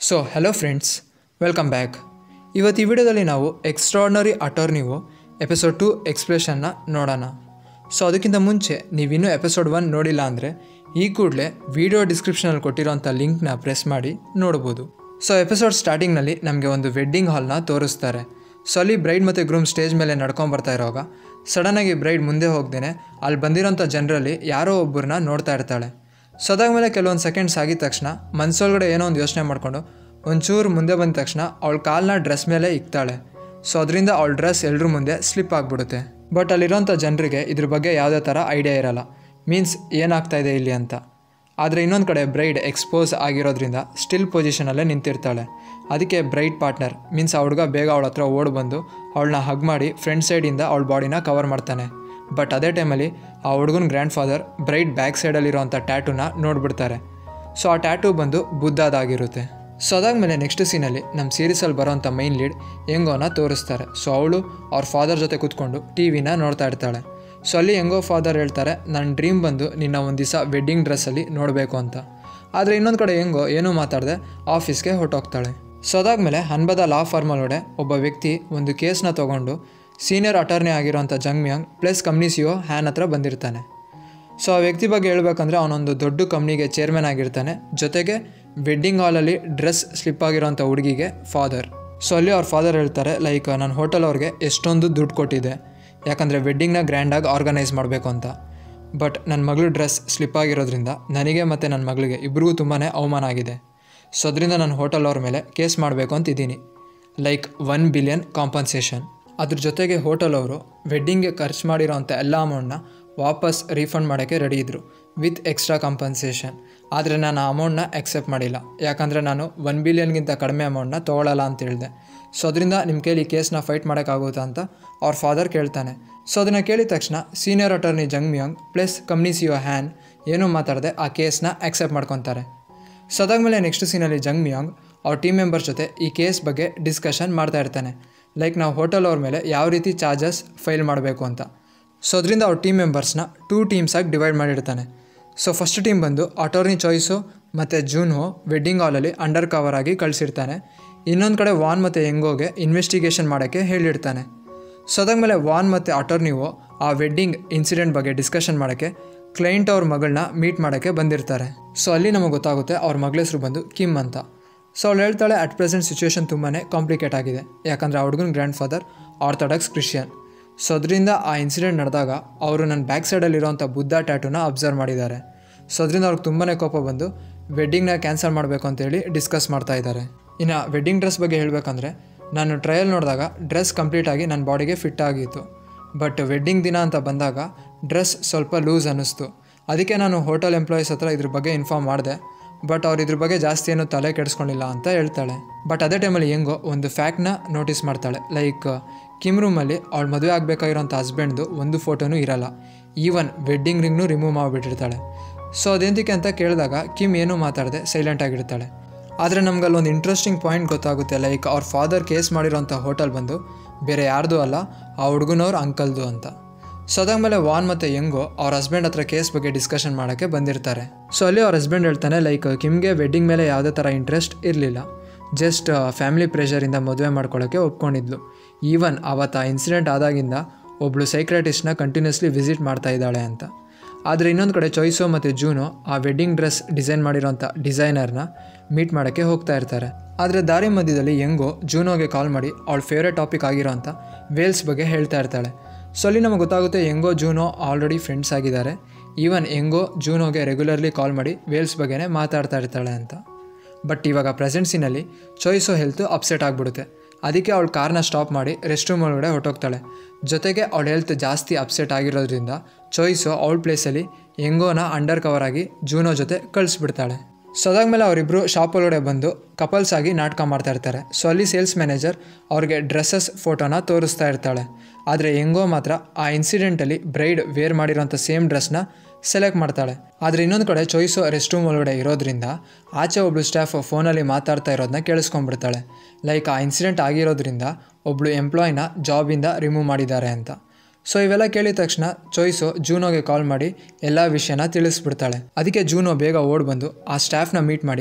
so hello friends welcome back ಇವತ್ತು ಈ ವಿಡಿಯೋದಲ್ಲಿ ನಾವು ಎಕ್ಸ್ಟ್ರಾರ್ನರಿ ಅಟಾರ್ನಿವು ಎಪಿಸೋಡ್ ಟು ಎಕ್ಸ್ಪ್ರೆಷನ್ನ ನೋಡೋಣ ಸೊ ಅದಕ್ಕಿಂತ ಮುಂಚೆ ನೀವಿನ್ನೂ ಎಪಿಸೋಡ್ ಒನ್ ನೋಡಿಲ್ಲ ಅಂದರೆ ಈ ಕೂಡಲೇ ವಿಡಿಯೋ ಡಿಸ್ಕ್ರಿಪ್ಷನಲ್ಲಿ ಕೊಟ್ಟಿರೋಂಥ ಲಿಂಕ್ನ ಪ್ರೆಸ್ ಮಾಡಿ ನೋಡ್ಬೋದು ಸೊ ಎಪಿಸೋಡ್ ಸ್ಟಾರ್ಟಿಂಗ್ನಲ್ಲಿ ನಮಗೆ ಒಂದು ವೆಡ್ಡಿಂಗ್ ಹಾಲ್ನ ತೋರಿಸ್ತಾರೆ ಸೊ ಅಲ್ಲಿ ಬ್ರೈಡ್ ಮತ್ತು ಗ್ರೂಮ್ ಸ್ಟೇಜ್ ಮೇಲೆ ನಡ್ಕೊಂಬರ್ತಾ ಇರೋವಾಗ ಸಡನ್ನಾಗಿ ಬ್ರೈಡ್ ಮುಂದೆ ಹೋಗ್ದೇನೆ ಅಲ್ಲಿ ಬಂದಿರೋಂಥ ಜನರಲ್ಲಿ ಯಾರೋ ಒಬ್ಬರನ್ನ ನೋಡ್ತಾ ಇರ್ತಾಳೆ ಸೊ ಅದಾದ್ಮೇಲೆ ಕೆಲವೊಂದು ಸೆಕೆಂಡ್ಸ್ ಆಗಿದ ತಕ್ಷಣ ಮನಸ್ಸೊಳಗಡೆ ಏನೋ ಒಂದು ಯೋಚನೆ ಮಾಡಿಕೊಂಡು ಒಂಚೂರು ಮುಂದೆ ಬಂದ ತಕ್ಷಣ ಅವಳ ಕಾಲನ್ನ ಡ್ರೆಸ್ ಮೇಲೆ ಇಕ್ತಾಳೆ ಸೊ ಅದರಿಂದ ಅವಳ ಡ್ರೆಸ್ ಎಲ್ಲರ ಮುಂದೆ ಸ್ಲಿಪ್ ಆಗಿಬಿಡುತ್ತೆ ಬಟ್ ಅಲ್ಲಿರೋಂಥ ಜನರಿಗೆ ಇದ್ರ ಬಗ್ಗೆ ಯಾವುದೇ ಥರ ಐಡಿಯಾ ಇರಲ್ಲ ಮೀನ್ಸ್ ಏನಾಗ್ತಾ ಇದೆ ಇಲ್ಲಿ ಅಂತ ಆದರೆ ಇನ್ನೊಂದು ಕಡೆ ಬ್ರೈಡ್ ಎಕ್ಸ್ಪೋಸ್ ಆಗಿರೋದ್ರಿಂದ ಸ್ಟಿಲ್ ಪೊಸಿಷನಲ್ಲೇ ನಿಂತಿರ್ತಾಳೆ ಅದಕ್ಕೆ ಬ್ರೈಡ್ ಪಾರ್ಟ್ನರ್ ಮೀನ್ಸ್ ಆ ಹುಡುಗ ಬೇಗ ಅವಳ ಹತ್ರ ಓಡ್ ಬಂದು ಅವಳನ್ನ ಹಗ್ ಮಾಡಿ ಫ್ರಂಟ್ ಸೈಡಿಂದ ಅವಳ ಬಾಡಿನ ಕವರ್ ಮಾಡ್ತಾನೆ ಬಟ್ ಅದೇ ಟೈಮಲ್ಲಿ ಆ ಹುಡುಗನ ಗ್ರ್ಯಾಂಡ್ ಫಾದರ್ ಬ್ರೈಡ್ ಬ್ಯಾಕ್ ಸೈಡಲ್ಲಿರೋಂಥ ಟ್ಯಾಟೂನ ನೋಡ್ಬಿಡ್ತಾರೆ ಸೊ ಆ ಟ್ಯಾಟೂ ಬಂದು ಬುದ್ಧದಾಗಿರುತ್ತೆ ಸೊ ಅದಾದಮೇಲೆ ನೆಕ್ಸ್ಟ್ ಸೀನಲ್ಲಿ ನಮ್ಮ ಸೀರೀಸಲ್ಲಿ ಬರೋಂಥ ಮೈನ್ ಲೀಡ್ ಹೆಂಗೋನ ತೋರಿಸ್ತಾರೆ ಸೊ ಅವಳು ಅವ್ರ ಫಾದರ್ ಜೊತೆ ಕೂತ್ಕೊಂಡು ಟಿ ವಿನ ನೋಡ್ತಾ ಇರ್ತಾಳೆ ಸೊ ಅಲ್ಲಿ ಹೆಂಗೋ ಫಾದರ್ ಹೇಳ್ತಾರೆ ನನ್ನ ಡ್ರೀಮ್ ಬಂದು ನಿನ್ನ ಒಂದು ದಿವಸ ವೆಡ್ಡಿಂಗ್ ಡ್ರೆಸ್ಸಲ್ಲಿ ನೋಡಬೇಕು ಅಂತ ಆದರೆ ಇನ್ನೊಂದು ಕಡೆ ಹೆಂಗೋ ಏನೂ ಮಾತಾಡದೆ ಆಫೀಸ್ಗೆ ಹೊರಟೋಗ್ತಾಳೆ ಸೊ ಅದಾದಮೇಲೆ ಹನ್ಬದ ಲಾ ಫಾರ್ಮಲ್ಲೊಡೆ ಒಬ್ಬ ವ್ಯಕ್ತಿ ಒಂದು ಕೇಸ್ನ ತೊಗೊಂಡು ಸೀನಿಯರ್ ಅಟಾರ್ನಿ ಆಗಿರೋಂಥ Jung Myung plus company C O Han ಹತ್ರ ಬಂದಿರ್ತಾನೆ ಸೊ ಆ ವ್ಯಕ್ತಿ ಬಗ್ಗೆ ಹೇಳ್ಬೇಕಂದ್ರೆ ಅವನೊಂದು ದೊಡ್ಡ ಕಂಪ್ನಿಗೆ ಚೇರ್ಮನ್ ಆಗಿರ್ತಾನೆ ಜೊತೆಗೆ ವೆಡ್ಡಿಂಗ್ ಹಾಲಲ್ಲಿ ಡ್ರೆಸ್ ಸ್ಲಿಪ್ ಆಗಿರೋಂಥ ಹುಡುಗಿಗೆ ಫಾದರ್ ಸೊ ಅಲ್ಲಿ ಅವ್ರ ಫಾದರ್ ಹೇಳ್ತಾರೆ ಲೈಕ್ ನನ್ನ ಹೋಟೆಲ್ ಅವ್ರಿಗೆ ಎಷ್ಟೊಂದು ದುಡ್ಡು ಕೊಟ್ಟಿದೆ ಯಾಕಂದರೆ ವೆಡ್ಡಿಂಗ್ನ ಗ್ರ್ಯಾಂಡಾಗಿ ಆರ್ಗನೈಸ್ ಮಾಡಬೇಕು ಅಂತ ಬಟ್ ನನ್ನ ಮಗಳು ಡ್ರೆಸ್ ಸ್ಲಿಪ್ ಆಗಿರೋದ್ರಿಂದ ನನಗೆ ಮತ್ತು ನನ್ನ ಮಗಳಿಗೆ ಇಬ್ರಿಗೂ ತುಂಬಾ ಅವಮಾನ ಆಗಿದೆ ಸೊ ಅದರಿಂದ ನಾನು ಹೋಟೆಲ್ ಅವ್ರ ಮೇಲೆ ಕೇಸ್ ಮಾಡಬೇಕು ಅಂತಿದ್ದೀನಿ ಲೈಕ್ ಒನ್ ಬಿಲಿಯನ್ ಕಾಂಪನ್ಸೇಷನ್ ಅದ್ರ ಜೊತೆಗೆ ಹೋಟೆಲ್ ಅವರು ವೆಡ್ಡಿಂಗ್ಗೆ ಖರ್ಚು ಮಾಡಿರೋಂಥ ಎಲ್ಲ ಅಮೌಂಟ್ನ ವಾಪಸ್ ರೀಫಂಡ್ ಮಾಡೋಕ್ಕೆ ರೆಡಿ ಇದ್ದರು ವಿತ್ ಎಕ್ಸ್ಟ್ರಾ ಕಾಂಪನ್ಸೇಷನ್ ಆದರೆ ನಾನು ಆ ಅಮೌಂಟ್ನ ಎಕ್ಸೆಪ್ಟ್ ಮಾಡಿಲ್ಲ ಯಾಕಂದರೆ ನಾನು ಒನ್ ಬಿಲಿಯನ್ಗಿಂತ ಕಡಿಮೆ ಅಮೌಂಟ್ನ ತೊಗೊಳ್ಳಲ್ಲ ಅಂತ ಹೇಳಿದೆ ಸೊ ಅದರಿಂದ ನಿಮ್ಮ ಕೈಲಿ ಕೇಸ್ನ ಫೈಟ್ ಮಾಡೋಕ್ಕಾಗುತ್ತಾ ಅಂತ ಅವ್ರ ಫಾದರ್ ಕೇಳ್ತಾನೆ ಸೊ ಅದನ್ನು ಕೇಳಿದ ತಕ್ಷಣ senior attorney Jung Myung plus company C O Han ಏನೂ ಮಾತಾಡದೆ ಆ ಕೇಸ್ನ ಆಕ್ಸೆಪ್ಟ್ ಮಾಡ್ಕೊತಾರೆ ಸೊ ಅದಾದಮೇಲೆ ನೆಕ್ಸ್ಟ್ ಸೀನಲ್ಲಿ ಜಂಗ್ಮಿಯಾಂಗ್ ಅವ್ರ ಟೀಮ್ ಮೆಂಬರ್ಸ್ ಜೊತೆ ಈ ಕೇಸ್ ಬಗ್ಗೆ ಡಿಸ್ಕಷನ್ ಮಾಡ್ತಾ ಇರ್ತಾನೆ ಲೈಕ್ ನಾವು ಹೋಟೆಲ್ ಅವ್ರ ಮೇಲೆ ಯಾವ ರೀತಿ ಚಾರ್ಜಸ್ ಫೈಲ್ ಮಾಡಬೇಕು ಅಂತ ಸೊ ಅದರಿಂದ ಅವ್ರ ಟೀಮ್ ಮೆಂಬರ್ಸ್ನ ಟೂ ಟೀಮ್ಸಾಗಿ ಡಿವೈಡ್ ಮಾಡಿರ್ತಾನೆ ಸೊ ಫಸ್ಟ್ ಟೀಮ್ ಬಂದು ಅಟಾರ್ನಿ ಚಾಯ್ಸು ಮತ್ತು ಜೂನ್ಹೋ ವೆಡ್ಡಿಂಗ್ ಹಾಲಲ್ಲಿ ಅಂಡರ್ ಕವರ್ ಆಗಿ ಕಳಿಸಿರ್ತಾನೆ ಇನ್ನೊಂದು ಕಡೆ ವಾನ್ ಮತ್ತು ಎಂಗೋಗೆ ಇನ್ವೆಸ್ಟಿಗೇಷನ್ ಮಾಡೋಕ್ಕೆ ಹೇಳಿರ್ತಾನೆ ಸೊ ಅದಾದಮೇಲೆ ವಾನ್ ಮತ್ತು ಅಟಾರ್ನಿವೋ ಆ ವೆಡ್ಡಿಂಗ್ ಇನ್ಸಿಡೆಂಟ್ ಬಗ್ಗೆ ಡಿಸ್ಕಷನ್ ಮಾಡೋಕ್ಕೆ ಕ್ಲೈಂಟ್ ಅವ್ರ ಮಗಳನ್ನ ಮೀಟ್ ಮಾಡೋಕ್ಕೆ ಬಂದಿರ್ತಾರೆ ಸೊ ಅಲ್ಲಿ ನಮಗೆ ಗೊತ್ತಾಗುತ್ತೆ ಅವ್ರ ಮಗಳ ಹೆಸರು ಬಂದು ಕಿಮ್ ಅಂತ ಸೊ ಅವಳು ಹೇಳ್ತಾಳೆ ಅಟ್ ಪ್ರೆಸೆಂಟ್ ಸಿಚುವೇಶನ್ ತುಂಬಾ ಕಾಂಪ್ಲಿಕೇಟ್ ಆಗಿದೆ ಯಾಕಂದರೆ ಆ ಹುಡುಗನ grandfather orthodox Christian so ಅದರಿಂದ ಆ ಇನ್ಸಿಡೆಂಟ್ ನಡೆದಾಗ ಅವರು ನನ್ನ ಬ್ಯಾಕ್ ಸೈಡಲ್ಲಿರೋಂಥ ಬುದ್ಧ ಟ್ಯಾಟೂನ ಅಬ್ಸರ್ವ್ ಮಾಡಿದ್ದಾರೆ ಸೊ ಅದರಿಂದ ಅವ್ರಿಗೆ ತುಂಬಾ ಕೋಪ ಬಂದು ವೆಡ್ಡಿಂಗ್ನ ಕ್ಯಾನ್ಸಲ್ ಮಾಡಬೇಕು ಅಂತೇಳಿ ಡಿಸ್ಕಸ್ ಮಾಡ್ತಾ ಇದ್ದಾರೆ ಇನ್ನು ವೆಡ್ಡಿಂಗ್ ಡ್ರೆಸ್ ಬಗ್ಗೆ ಹೇಳಬೇಕಂದ್ರೆ ನಾನು ಟ್ರಯಲ್ ನೋಡಿದಾಗ ಡ್ರೆಸ್ ಕಂಪ್ಲೀಟಾಗಿ ನನ್ನ ಬಾಡಿಗೆ ಫಿಟ್ ಆಗಿತ್ತು ಬಟ್ ವೆಡ್ಡಿಂಗ್ ದಿನ ಅಂತ ಬಂದಾಗ ಡ್ರೆಸ್ ಸ್ವಲ್ಪ ಲೂಸ್ ಅನ್ನಿಸ್ತು ಅದಕ್ಕೆ ನಾನು ಹೋಟೆಲ್ ಎಂಪ್ಲಾಯೀಸ್ ಹತ್ರ ಇದ್ರ ಬಗ್ಗೆ ಇನ್ಫಾರ್ಮ್ ಮಾಡಿದೆ ಬಟ್ ಅವ್ರು ಇದ್ರ ಬಗ್ಗೆ ಜಾಸ್ತಿ ಏನು ತಲೆ ಕೆಡಿಸ್ಕೊಂಡಿಲ್ಲ ಅಂತ ಹೇಳ್ತಾಳೆ ಬಟ್ ಅದೇ ಟೈಮಲ್ಲಿ ಹೆಂಗೋ ಒಂದು ಫ್ಯಾಕ್ಟ್ನ ನೋಟಿಸ್ ಮಾಡ್ತಾಳೆ ಲೈಕ್ ಕಿಮ್ ರೂಮಲ್ಲಿ ಅವಳು ಮದುವೆ ಆಗಬೇಕಾಗಿರೋಂಥ ಹಸ್ಬೆಂಡ್ದು ಒಂದು ಫೋಟೋನೂ ಇರಲ್ಲ ಈವನ್ ವೆಡ್ಡಿಂಗ್ ರಿಂಗ್ನೂ ರಿಮೂವ್ ಮಾಡಿಬಿಟ್ಟಿರ್ತಾಳೆ ಸೊ ಅದೆಂತಕ್ಕೆ ಅಂತ ಕೇಳಿದಾಗ ಕಿಮ್ ಏನೂ ಮಾತಾಡದೆ ಸೈಲೆಂಟ್ ಆಗಿರ್ತಾಳೆ ಆದರೆ ನಮ್ಗಲ್ಲಿ ಒಂದು ಇಂಟ್ರೆಸ್ಟಿಂಗ್ ಪಾಯಿಂಟ್ ಗೊತ್ತಾಗುತ್ತೆ ಲೈಕ್ ಅವ್ರ ಫಾದರ್ ಕೇಸ್ ಮಾಡಿರೋಂಥ ಹೋಟೆಲ್ ಬಂದು ಬೇರೆ ಯಾರ್ದು ಅಲ್ಲ ಆ ಹುಡುಗನವ್ರ ಅಂಕಲ್ದು ಅಂತ ಸೊ ಅದಾದ್ಮೇಲೆ ವಾನ್ ಮತ್ತು ಹೆಂಗೋ ಅವ್ರ ಹಸ್ಬೆಂಡ್ ಹತ್ರ ಕೇಸ್ ಬಗ್ಗೆ ಡಿಸ್ಕಷನ್ ಮಾಡೋಕ್ಕೆ ಬಂದಿರ್ತಾರೆ ಸೊ ಅಲ್ಲಿ ಅವ್ರ ಹಸ್ಬೆಂಡ್ ಹೇಳ್ತಾನೆ ಲೈಕ್ ಕಿಮ್ಗೆ ವೆಡ್ಡಿಂಗ್ ಮೇಲೆ ಯಾವುದೇ ಥರ ಇಂಟ್ರೆಸ್ಟ್ ಇರಲಿಲ್ಲ ಜಸ್ಟ್ ಫ್ಯಾಮಿಲಿ ಪ್ರೆಷರಿಂದ ಮದುವೆ ಮಾಡ್ಕೊಳ್ಳೋಕ್ಕೆ ಒಪ್ಕೊಂಡಿದ್ಲು ಈವನ್ ಅವತ್ತು ಆ ಇನ್ಸಿಡೆಂಟ್ ಆದಾಗಿಂದ ಒಬ್ಳು ಸೈಕ್ರೆಟಿಸ್ಟ್ನ ಕಂಟಿನ್ಯೂಸ್ಲಿ ವಿಸಿಟ್ ಮಾಡ್ತಾ ಇದ್ದಾಳೆ ಅಂತ ಆದರೆ ಇನ್ನೊಂದು ಕಡೆ ಚಾಯ್ಸೋ ಮತ್ತು ಜೂನೋ ಆ ವೆಡ್ಡಿಂಗ್ ಡ್ರೆಸ್ ಡಿಸೈನ್ ಮಾಡಿರೋಂಥ ಡಿಸೈನರ್ನ ಮೀಟ್ ಮಾಡೋಕ್ಕೆ ಹೋಗ್ತಾ ಇರ್ತಾರೆ ಆದರೆ ದಾರಿ ಮಧ್ಯದಲ್ಲಿ ಹೆಂಗೋ ಜೂನೋಗೆ ಕಾಲ್ ಮಾಡಿ ಅವಳ ಫೇವ್ರೆಟ್ ಟಾಪಿಕ್ ಆಗಿರೋಂಥ ವೇಲ್ಸ್ ಬಗ್ಗೆ ಹೇಳ್ತಾ ಇರ್ತಾಳೆ ಸೊ ಅಲ್ಲಿ ನಮಗೆ ಗೊತ್ತಾಗುತ್ತೆ ಹೆಂಗೋ ಜೂನೋ ಆಲ್ರೆಡಿ ಫ್ರೆಂಡ್ಸ್ ಆಗಿದ್ದಾರೆ ಈವನ್ ಹೆಂಗೋ ಜೂನೋಗೆ ರೆಗ್ಯುಲರ್ಲಿ ಕಾಲ್ ಮಾಡಿ ವೇಲ್ಸ್ ಬಗ್ಗೆನೇ ಮಾತಾಡ್ತಾ ಇರ್ತಾಳೆ ಅಂತ ಬಟ್ ಇವಾಗ ಪ್ರೆಸೆಂಟ್ ಸೀನಲ್ಲಿ ಚಾಯ್ಸೋ ಹೆಲ್ತು ಅಪ್ಸೆಟ್ ಆಗಿಬಿಡುತ್ತೆ ಅದಕ್ಕೆ ಅವಳು ಕಾರ್ನ ಸ್ಟಾಪ್ ಮಾಡಿ ರೆಸ್ಟ್ ರೂಮ್ ಒಳಗಡೆ ಹೊರಟೋಗ್ತಾಳೆ ಜೊತೆಗೆ ಅವಳ ಹೆಲ್ತ್ ಜಾಸ್ತಿ ಅಪ್ಸೆಟ್ ಆಗಿರೋದ್ರಿಂದ ಚಾಯ್ಸು ಅವಳ ಪ್ಲೇಸಲ್ಲಿ ಹೆಂಗೋನ ಅಂಡರ್ ಕವರ್ ಆಗಿ ಜೂನೋ ಜೊತೆ ಕಳಿಸ್ಬಿಡ್ತಾಳೆ ಸೊ ಅದಾದ್ಮೇಲೆ ಅವರಿಬ್ಬರು ಶಾಪ್ ಒಳಗಡೆ ಬಂದು ಕಪಲ್ಸ್ ಆಗಿ ನಾಟಕ ಮಾಡ್ತಾ ಇರ್ತಾರೆ ಸೊ ಅಲ್ಲಿ ಸೇಲ್ಸ್ ಮ್ಯಾನೇಜರ್ ಅವ್ರಿಗೆ ಡ್ರೆಸ್ಸಸ್ ಫೋಟೋನ ತೋರಿಸ್ತಾ ಇರ್ತಾಳೆ ಆದರೆ ಹೆಂಗೋ ಮಾತ್ರ ಆ ಇನ್ಸಿಡೆಂಟಲ್ಲಿ ಬ್ರೈಡ್ ವೇರ್ ಮಾಡಿರೋಂಥ ಸೇಮ್ ಡ್ರೆಸ್ನ ಸೆಲೆಕ್ಟ್ ಮಾಡ್ತಾಳೆ ಆದರೆ ಇನ್ನೊಂದು ಕಡೆ ಚಾಯ್ಸು ರೆಸ್ಟ್ ರೂಮ್ ಒಳಗಡೆ ಇರೋದ್ರಿಂದ ಆಚೆ ಒಬ್ಳು ಸ್ಟಾಫ್ ಫೋನಲ್ಲಿ ಮಾತಾಡ್ತಾ ಇರೋದನ್ನ ಕೇಳಿಸ್ಕೊಂಡ್ಬಿಡ್ತಾಳೆ ಲೈಕ್ ಆ ಇನ್ಸಿಡೆಂಟ್ ಆಗಿರೋದ್ರಿಂದ ಒಬ್ಳು ಎಂಪ್ಲಾಯ್ನ ಜಾಬಿಂದ ರಿಮೂವ್ ಮಾಡಿದ್ದಾರೆ ಅಂತ ಸೊ ಇವೆಲ್ಲ ಕೇಳಿದ ತಕ್ಷಣ ಚಾಯ್ಸು ಜೂನೋಗೆ ಕಾಲ್ ಮಾಡಿ ಎಲ್ಲ ವಿಷಯನ ತಿಳಿಸ್ಬಿಡ್ತಾಳೆ ಅದಕ್ಕೆ ಜೂನೋ ಬೇಗ ಓಡ್ ಬಂದು ಆ ಸ್ಟಾಫ್ನ ಮೀಟ್ ಮಾಡಿ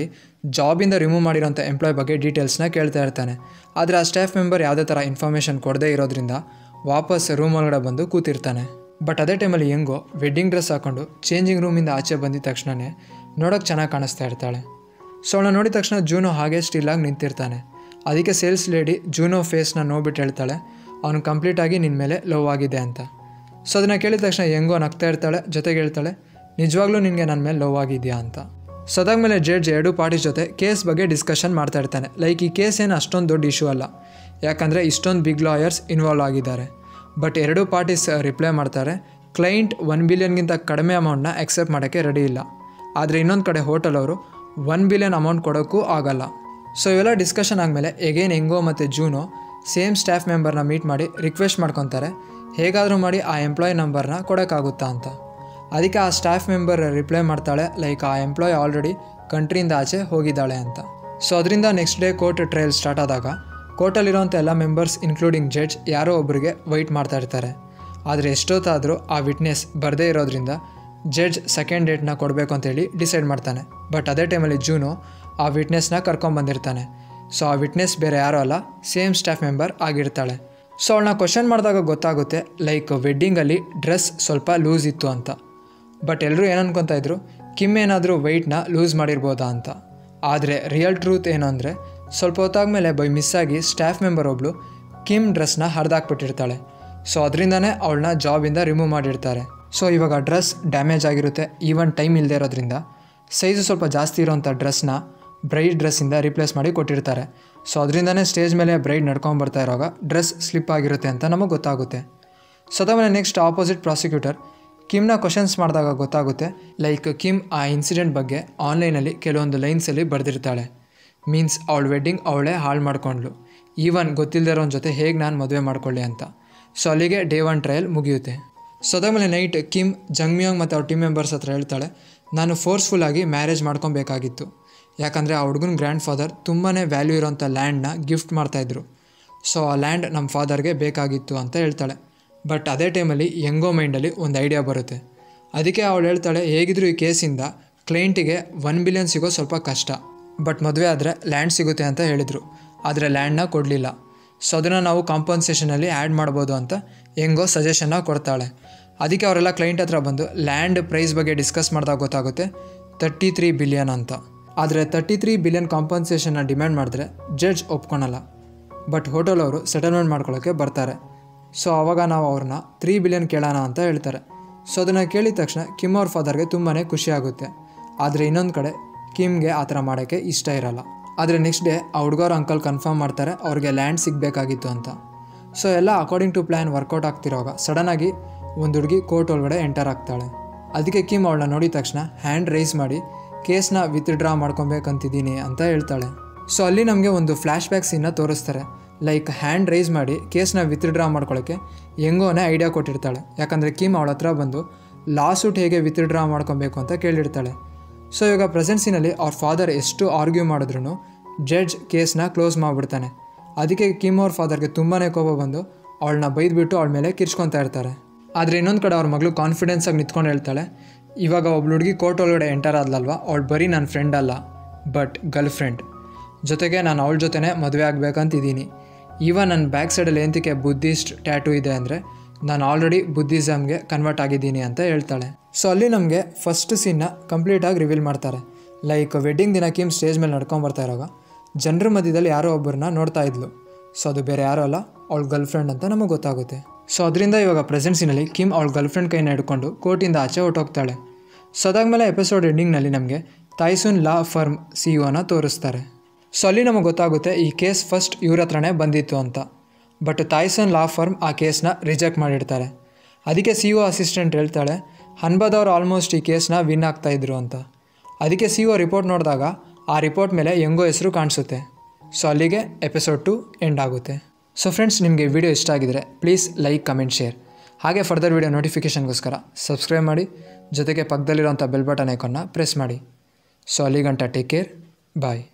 ಜಾಬಿಂದ ರಿಮೂವ್ ಮಾಡಿರೋಂಥ ಎಂಪ್ಲಾಯ್ ಬಗ್ಗೆ ಡೀಟೇಲ್ಸ್ನ ಕೇಳ್ತಾ ಇರ್ತಾನೆ ಆದರೆ ಆ ಸ್ಟಾಫ್ ಮೆಂಬರ್ ಯಾವುದೇ ಥರ ಇನ್ಫಾರ್ಮೇಷನ್ ಕೊಡದೇ ಇರೋದ್ರಿಂದ ವಾಪಸ್ ರೂಮ್ ಒಳಗಡೆ ಬಂದು ಕೂತಿರ್ತಾನೆ ಬಟ್ ಅದೇ ಟೈಮಲ್ಲಿ ಹೆಂಗೋ ವೆಡ್ಡಿಂಗ್ ಡ್ರೆಸ್ ಹಾಕೊಂಡು ಚೇಂಜಿಂಗ್ ರೂಮಿಂದ ಆಚೆ ಬಂದಿದ ತಕ್ಷಣವೇ ನೋಡೋಕೆ ಚೆನ್ನಾಗಿ ಕಾಣಿಸ್ತಾ ಇರ್ತಾಳೆ ಸೊ ಅವಳನ್ನ ನೋಡಿದ ತಕ್ಷಣ ಜೂನೋ ಹಾಗೆ ಸ್ಟಿಲ್ಲಾಗಿ ನಿಂತಿರ್ತಾನೆ ಅದಕ್ಕೆ ಸೇಲ್ಸ್ ಲೇಡಿ ಜೂನೋ ಫೇಸ್ನ ನೋಡ್ಬಿಟ್ಟು ಹೇಳ್ತಾಳೆ ಅವನು ಕಂಪ್ಲೀಟಾಗಿ ನಿನ್ನ ಮೇಲೆ ಲವ್ ಆಗಿದೆ ಅಂತ ಸೊ ಅದನ್ನು ಕೇಳಿದ ತಕ್ಷಣ ಹೆಂಗೋ ನಗ್ತಾ ಇರ್ತಾಳೆ ಜೊತೆಗೆ ಹೇಳ್ತಾಳೆ ನಿಜವಾಗ್ಲೂ ನಿನಗೆ ನನ್ನ ಮೇಲೆ ಲವ್ ಆಗಿದೆಯಾ ಅಂತ ಸೊ ಅದಾದ್ಮೇಲೆ ಜಡ್ಜ್ ಎರಡು ಪಾರ್ಟಿ ಜೊತೆ ಕೇಸ್ ಬಗ್ಗೆ ಡಿಸ್ಕಷನ್ ಮಾಡ್ತಾ ಇರ್ತಾನೆ ಲೈಕ್ ಈ ಕೇಸ್ ಏನು ಅಷ್ಟೊಂದು ದೊಡ್ಡ ಇಶ್ಯೂ ಅಲ್ಲ ಯಾಕಂದರೆ ಇಷ್ಟೊಂದು ಬಿಗ್ ಲಾಯರ್ಸ್ ಇನ್ವಾಲ್ವ್ ಆಗಿದ್ದಾರೆ ಬಟ್ ಎರಡೂ ಪಾರ್ಟೀಸ್ ರಿಪ್ಲೈ ಮಾಡ್ತಾರೆ ಕ್ಲೈಂಟ್ ಒನ್ ಬಿಲಿಯನ್ಗಿಂತ ಕಡಿಮೆ ಅಮೌಂಟ್ನ ಎಕ್ಸೆಪ್ಟ್ ಮಾಡೋಕ್ಕೆ ರೆಡಿ ಇಲ್ಲ ಆದರೆ ಇನ್ನೊಂದು ಕಡೆ ಹೋಟೆಲ್ ಅವರು ಒನ್ ಬಿಲಿಯನ್ ಅಮೌಂಟ್ ಕೊಡೋಕ್ಕೂ ಆಗಲ್ಲ ಸೊ ಇವೆಲ್ಲ ಡಿಸ್ಕಷನ್ ಆದಮೇಲೆ ಎಗೇನ್ ಹೆಂಗೋ ಮತ್ತು ಜೂನು ಸೇಮ್ ಸ್ಟಾಫ್ ಮೆಂಬರ್ನ ಮೀಟ್ ಮಾಡಿ ರಿಕ್ವೆಸ್ಟ್ ಮಾಡ್ಕೊತಾರೆ ಹೇಗಾದರೂ ಮಾಡಿ ಆ ಎಂಪ್ಲಾಯ್ ನಂಬರ್ನ ಕೊಡೋಕ್ಕಾಗುತ್ತಾ ಅಂತ ಅದಕ್ಕೆ ಆ ಸ್ಟಾಫ್ ಮೆಂಬರ್ ರಿಪ್ಲೈ ಮಾಡ್ತಾಳೆ ಲೈಕ್ ಆ ಎಂಪ್ಲಾಯ್ ಆಲ್ರೆಡಿ ಕಂಟ್ರಿಯಿಂದ ಆಚೆ ಹೋಗಿದ್ದಾಳೆ ಅಂತ ಸೊ ಅದರಿಂದ next day court trial start ಆದಾಗ ಕೋರ್ಟಲ್ಲಿರೋಂಥ ಎಲ್ಲ ಮೆಂಬರ್ಸ್ ಇನ್ಕ್ಲೂಡಿಂಗ್ ಜಡ್ಜ್ ಯಾರೋ ಒಬ್ಬರಿಗೆ ವೈಟ್ ಮಾಡ್ತಾ ಇರ್ತಾರೆ ಆದರೆ ಎಷ್ಟೊತ್ತಾದರೂ ಆ ವಿಟ್ನೆಸ್ ಬರದೇ ಇರೋದ್ರಿಂದ ಜಡ್ಜ್ ಸೆಕೆಂಡ್ ಡೇಟ್ನ ಕೊಡಬೇಕು ಅಂತೇಳಿ ಡಿಸೈಡ್ ಮಾಡ್ತಾನೆ ಬಟ್ ಅದೇ ಟೈಮಲ್ಲಿ ಜೂನು ಆ ವಿಟ್ನೆಸ್ನ ಕರ್ಕೊಂಬಂದಿರ್ತಾನೆ ಸೊ ಆ ವಿಟ್ನೆಸ್ ಬೇರೆ ಯಾರೂ ಅಲ್ಲ ಸೇಮ್ ಸ್ಟಾಫ್ ಮೆಂಬರ್ ಆಗಿರ್ತಾಳೆ ಸೊ ಅವಳನ್ನ ಕ್ವಶನ್ ಮಾಡಿದಾಗ ಗೊತ್ತಾಗುತ್ತೆ ಲೈಕ್ ವೆಡ್ಡಿಂಗಲ್ಲಿ ಡ್ರೆಸ್ ಸ್ವಲ್ಪ ಲೂಸ್ ಇತ್ತು ಅಂತ ಬಟ್ ಎಲ್ಲರೂ ಏನು ಅನ್ಕೊತಾ ಇದ್ರು ಕಿಮ್ ಏನಾದರೂ ವೆಯ್ಟ್ನ ಲೂಸ್ ಮಾಡಿರ್ಬೋದಾ ಅಂತ ಆದರೆ ರಿಯಲ್ ಟ್ರೂತ್ ಏನು ಅಂದರೆ ಸ್ವಲ್ಪ ಹೊತ್ತಾದ್ಮೇಲೆ ಬೈ ಮಿಸ್ಸಾಗಿ ಸ್ಟಾಫ್ ಮೆಂಬರ್ ಒಬ್ಳು ಕಿಮ್ ಡ್ರೆಸ್ನ ಹರಿದಾಕ್ಬಿಟ್ಟಿರ್ತಾಳೆ ಸೊ ಅದರಿಂದನೇ ಅವಳನ್ನ ಜಾಬಿಂದ ರಿಮೂವ್ ಮಾಡಿರ್ತಾರೆ ಸೊ ಇವಾಗ ಡ್ರೆಸ್ ಡ್ಯಾಮೇಜ್ ಆಗಿರುತ್ತೆ ಈವನ್ ಟೈಮ್ ಇಲ್ಲದೆ ಇರೋದ್ರಿಂದ ಸೈಜು ಸ್ವಲ್ಪ ಜಾಸ್ತಿ ಇರೋಂಥ ಡ್ರೆಸ್ನ ಬ್ರೈಡ್ ಡ್ರೆಸ್ಸಿಂದ ರಿಪ್ಲೇಸ್ ಮಾಡಿ ಕೊಟ್ಟಿರ್ತಾರೆ ಸೊ ಅದರಿಂದನೇ ಸ್ಟೇಜ್ ಮೇಲೆ ಬ್ರೈಡ್ ನಡ್ಕೊಂಡು ಬರ್ತಾ ಇರೋವಾಗ ಡ್ರೆಸ್ ಸ್ಲಿಪ್ ಆಗಿರುತ್ತೆ ಅಂತ ನಮಗೆ ಗೊತ್ತಾಗುತ್ತೆ ಸೊ ಅದಾದಮೇಲೆ ನೆಕ್ಸ್ಟ್ ಆಪೋಸಿಟ್ ಪ್ರಾಸಿಕ್ಯೂಟರ್ ಕಿಮ್ನ ಕ್ವಶನ್ಸ್ ಮಾಡಿದಾಗ ಗೊತ್ತಾಗುತ್ತೆ ಲೈಕ್ ಕಿಮ್ ಆ ಇನ್ಸಿಡೆಂಟ್ ಬಗ್ಗೆ ಆನ್ಲೈನಲ್ಲಿ ಕೆಲವೊಂದು ಲೈನ್ಸಲ್ಲಿ ಬರೆದಿರ್ತಾಳೆ ಮೀನ್ಸ್ ಅವಳ ವೆಡ್ಡಿಂಗ್ ಅವಳೇ ಹಾಳು ಮಾಡ್ಕೊಂಡ್ಳು ಈವನ್ ಗೊತ್ತಿಲ್ಲದೆ ಇರೋನ್ ಜೊತೆ ಹೇಗೆ ನಾನು ಮದುವೆ ಮಾಡ್ಕೊಳ್ಳಿ ಅಂತ ಸೊ ಅಲ್ಲಿಗೆ ಡೇ ಒನ್ ಟ್ರಯಲ್ ಮುಗಿಯುತ್ತೆ ಸೊ ಅದಾದಮೇಲೆ ನೈಟ್ ಕಿಮ್ ಜಂಗ್ಮಿಯೋಂಗ್ ಮತ್ತು ಅವ್ರ ಟೀಮ್ ಮೆಂಬರ್ಸ್ ಹತ್ರ ಹೇಳ್ತಾಳೆ ನಾನು ಫೋರ್ಸ್ಫುಲ್ಲಾಗಿ ಮ್ಯಾರೇಜ್ ಮಾಡ್ಕೊಬೇಕಾಗಿತ್ತು ಯಾಕಂದರೆ ಆ ಹುಡುಗನ ಗ್ರ್ಯಾಂಡ್ ಫಾದರ್ ತುಂಬಾ ವ್ಯಾಲ್ಯೂ ಇರೋಂಥ ಲ್ಯಾಂಡ್ನ ಗಿಫ್ಟ್ ಮಾಡ್ತಾಯಿದ್ರು ಸೊ ಆ ಲ್ಯಾಂಡ್ ನಮ್ಮ ಫಾದರ್ಗೆ ಬೇಕಾಗಿತ್ತು ಅಂತ ಹೇಳ್ತಾಳೆ ಬಟ್ ಅದೇ ಟೈಮಲ್ಲಿ ಹೆಂಗೋ ಮೈಂಡಲ್ಲಿ ಒಂದು ಐಡಿಯಾ ಬರುತ್ತೆ ಅದಕ್ಕೆ ಅವಳು ಹೇಳ್ತಾಳೆ ಹೇಗಿದ್ರು ಈ ಕೇಸಿಂದ ಕ್ಲೈಂಟಿಗೆ ಒನ್ ಬಿಲಿಯನ್ ಸಿಗೋ ಸ್ವಲ್ಪ ಕಷ್ಟ ಬಟ್ ಮದುವೆ ಆದರೆ ಲ್ಯಾಂಡ್ ಸಿಗುತ್ತೆ ಅಂತ ಹೇಳಿದರು ಆದರೆ ಲ್ಯಾಂಡ್ನ ಕೊಡಲಿಲ್ಲ ಸೊ ಅದನ್ನು ನಾವು ಕಾಂಪನ್ಸೇಷನಲ್ಲಿ ಆ್ಯಡ್ ಮಾಡ್ಬೋದು ಅಂತ ಹೆಂಗೋ ಸಜೆಷನ್ನ ಕೊಡ್ತಾಳೆ ಅದಕ್ಕೆ ಅವರೆಲ್ಲ ಕ್ಲೈಂಟ್ ಹತ್ರ ಬಂದು ಲ್ಯಾಂಡ್ ಪ್ರೈಸ್ ಬಗ್ಗೆ ಡಿಸ್ಕಸ್ ಮಾಡಿದಾಗ ಗೊತ್ತಾಗುತ್ತೆ ತರ್ಟಿ ತ್ರೀ ಬಿಲಿಯನ್ ಅಂತ ಆದರೆ ತರ್ಟಿ ತ್ರೀ ಬಿಲಿಯನ್ ಕಾಂಪನ್ಸೇಷನ್ನ ಡಿಮ್ಯಾಂಡ್ ಮಾಡಿದ್ರೆ ಜಡ್ಜ್ ಒಪ್ಕೊಳಲ್ಲ ಬಟ್ ಹೋಟೆಲ್ ಅವರು ಸೆಟಲ್ಮೆಂಟ್ ಮಾಡ್ಕೊಳ್ಳೋಕ್ಕೆ ಬರ್ತಾರೆ ಸೊ ಆವಾಗ ನಾವು ಅವ್ರನ್ನ ತ್ರೀ ಬಿಲಿಯನ್ ಕೇಳೋಣ ಅಂತ ಹೇಳ್ತಾರೆ ಸೊ ಅದನ್ನು ಕೇಳಿದ ತಕ್ಷಣ ಕಿಮ್ ಅವ್ರ ಫಾದರ್ಗೆ ತುಂಬಾ ಖುಷಿ ಆಗುತ್ತೆ ಆದರೆ ಇನ್ನೊಂದು ಕಡೆ ಕಿಮ್ಗೆ ಆ ಥರ ಮಾಡೋಕ್ಕೆ ಇಷ್ಟ ಇರಲ್ಲ ಆದರೆ ನೆಕ್ಸ್ಟ್ ಡೇ ಆ ಹುಡುಗರ ಅಂಕಲ್ ಕನ್ಫರ್ಮ್ ಮಾಡ್ತಾರೆ ಅವ್ರಿಗೆ ಲ್ಯಾಂಡ್ ಸಿಗಬೇಕಾಗಿತ್ತು ಅಂತ ಸೊ ಎಲ್ಲ ಅಕಾರ್ಡಿಂಗ್ ಟು ಪ್ಲ್ಯಾನ್ ವರ್ಕೌಟ್ ಆಗ್ತಿರೋವಾಗ ಸಡನ್ನಾಗಿ ಒಂದು ಹುಡುಗಿ ಕೋರ್ಟ್ ಒಳಗಡೆ ಎಂಟರ್ ಆಗ್ತಾಳೆ ಅದಕ್ಕೆ ಕಿಮ್ ಅವಳನ್ನ ನೋಡಿದ ತಕ್ಷಣ ಹ್ಯಾಂಡ್ ರೈಸ್ ಮಾಡಿ ಕೇಸ್ನ ವಿತ್ಡ್ರಾ ಮಾಡ್ಕೊಬೇಕಂತಿದ್ದೀನಿ ಅಂತ ಹೇಳ್ತಾಳೆ ಸೊ ಅಲ್ಲಿ ನಮಗೆ ಒಂದು ಫ್ಲ್ಯಾಶ್ ಬ್ಯಾಕ್ ಸೀನ್ನ ತೋರಿಸ್ತಾರೆ ಲೈಕ್ ಹ್ಯಾಂಡ್ ರೈಸ್ ಮಾಡಿ ಕೇಸ್ನ ವಿತ್ಡ್ರಾ ಮಾಡ್ಕೊಳ್ಳೋಕ್ಕೆ ಹೆಂಗೋನೆ ಐಡಿಯಾ ಕೊಟ್ಟಿರ್ತಾಳೆ ಯಾಕಂದರೆ ಕಿಮ್ ಅವಳ ಹತ್ರ ಬಂದು ಲಾಸೂಟ್ ಹೇಗೆ ವಿತ್ಡ್ರಾ ಮಾಡ್ಕೊಬೇಕು ಅಂತ ಕೇಳಿರ್ತಾಳೆ ಸೊ ಇವಾಗ ಪ್ರೆಸೆನ್ಸಿನಲ್ಲಿ ಅವ್ರ ಫಾದರ್ ಎಷ್ಟು ಆರ್ಗ್ಯೂ ಮಾಡಿದ್ರು ಜಡ್ಜ್ ಕೇಸ್ನ ಕ್ಲೋಸ್ ಮಾಡಿಬಿಡ್ತಾನೆ ಅದಕ್ಕೆ ಕಿಮ್ ಅವ್ರ ಫಾದರ್ಗೆ ತುಂಬಾ ಕೋಪ ಬಂದು ಅವಳನ್ನ ಬೈದ್ಬಿಟ್ಟು ಅವಳ ಮೇಲೆ ಕಿರ್ಚ್ಕೊತಾ ಇರ್ತಾರೆ ಆದರೆ ಇನ್ನೊಂದು ಕಡೆ ಅವ್ರ ಮಗಳು ಕಾನ್ಫಿಡೆನ್ಸಾಗಿ ನಿಂತ್ಕೊಂಡು ಹೇಳ್ತಾಳೆ ಇವಾಗ ಒಬ್ಳು ಹುಡುಗಿ ಕೋರ್ಟ್ ಒಳಗಡೆ ಎಂಟರ್ ಆದ್ಲಲ್ವ ಅವಳು ಬರೀ ನನ್ನ ಫ್ರೆಂಡ್ ಅಲ್ಲ ಬಟ್ ಗರ್ಲ್ ಫ್ರೆಂಡ್ ಜೊತೆಗೆ ನಾನು ಅವಳ ಜೊತೆನೇ ಮದುವೆ ಆಗಬೇಕಂತಿದ್ದೀನಿ ಈವನ್ ನನ್ನ ಬ್ಯಾಕ್ ಸೈಡಲ್ಲಿ ಎಂತಕ್ಕೆ ಬುದ್ಧಿಸ್ಟ್ ಟ್ಯಾಟೂ ಇದೆ ಅಂದರೆ ನಾನು ಆಲ್ರೆಡಿ ಬುದ್ಧಿಸಮ್ಗೆ ಕನ್ವರ್ಟ್ ಆಗಿದ್ದೀನಿ ಅಂತ ಹೇಳ್ತಾಳೆ ಸೊ ಅಲ್ಲಿ ನಮಗೆ ಫಸ್ಟ್ ಸೀನ್ನ ಕಂಪ್ಲೀಟಾಗಿ ರಿವೀಲ್ ಮಾಡ್ತಾರೆ ಲೈಕ್ ವೆಡ್ಡಿಂಗ್ ದಿನ ಕಿಮ್ ಸ್ಟೇಜ್ ಮೇಲೆ ನಡ್ಕೊಂಡು ಬರ್ತಾ ಇರೋವಾಗ ಜನರ ಮಧ್ಯದಲ್ಲಿ ಯಾರೋ ಒಬ್ಬರನ್ನ ನೋಡ್ತಾ ಇದ್ಲು ಸೊ ಅದು ಬೇರೆ ಯಾರೋ ಅಲ್ಲ ಅವಳ ಗರ್ಲ್ ಫ್ರೆಂಡ್ ಅಂತ ನಮಗೆ ಗೊತ್ತಾಗುತ್ತೆ ಸೊ ಅದರಿಂದ ಇವಾಗ ಪ್ರೆಸೆನ್ಸಿನಲ್ಲಿ ಕಿಮ್ ಅವಳ ಗರ್ಲ್ ಫ್ರೆಂಡ್ ಕೈನ ಹಿಡ್ಕೊಂಡು ಕೋರ್ಟಿಂದ ಆಚೆ ಹೊಟ್ಟೋಗ್ತಾಳೆ ಸೊ ಅದಾದ್ಮೇಲೆ ಎಪಿಸೋಡ್ ಎಂಡಿಂಗ್ನಲ್ಲಿ ನಮಗೆ ತಾಯ್ಸುನ್ ಲಾ ಫರ್ಮ್ ಸಿ ಒನ ತೋರಿಸ್ತಾರೆ ಸೊ ಅಲ್ಲಿ ನಮಗೆ ಗೊತ್ತಾಗುತ್ತೆ ಈ ಕೇಸ್ ಫಸ್ಟ್ ಇವ್ರ ಹತ್ರನೇ ಬಂದಿತ್ತು ಅಂತ ಬಟ್ ತಾಯ್ಸನ್ ಲಾ ಫರ್ಮ್ ಆ ಕೇಸ್ನ ರಿಜೆಕ್ಟ್ ಮಾಡಿರ್ತಾರೆ ಅದಕ್ಕೆ ಸಿ ಒ ಅಸಿಸ್ಟೆಂಟ್ ಹೇಳ್ತಾಳೆ ಹನ್ಬದವ್ರು ಆಲ್ಮೋಸ್ಟ್ ಈ ಕೇಸ್ನ ವಿನ್ ಆಗ್ತಾಯಿದ್ರು ಅಂತ ಅದಕ್ಕೆ ಸಿ ಒ ರಿಪೋರ್ಟ್ ನೋಡಿದಾಗ ಆ ರಿಪೋರ್ಟ್ ಮೇಲೆ ಹೆಂಗೋ ಹೆಸರು ಕಾಣಿಸುತ್ತೆ ಸೊ ಅಲ್ಲಿಗೆ ಎಪಿಸೋಡ್ ಟು ಎಂಡ್ ಆಗುತ್ತೆ ಸೊ ಫ್ರೆಂಡ್ಸ್ ನಿಮಗೆ ವಿಡಿಯೋ ಇಷ್ಟ ಆಗಿದರೆ ಪ್ಲೀಸ್ ಲೈಕ್ ಕಮೆಂಟ್ ಶೇರ್ ಹಾಗೆ ಫರ್ದರ್ ವಿಡಿಯೋ ನೋಟಿಫಿಕೇಷನ್ಗೋಸ್ಕರ ಸಬ್ಸ್ಕ್ರೈಬ್ ಮಾಡಿ ಜೊತೆಗೆ ಪಕ್ಕದಲ್ಲಿರೋಂಥ ಬೆಲ್ ಬಟನ್ ಐಕನ್ನ ಪ್ರೆಸ್ ಮಾಡಿ ಸೊ ಅಲ್ಲಿಗಂಟ ಟೇಕ್ ಕೇರ್ ಬಾಯ್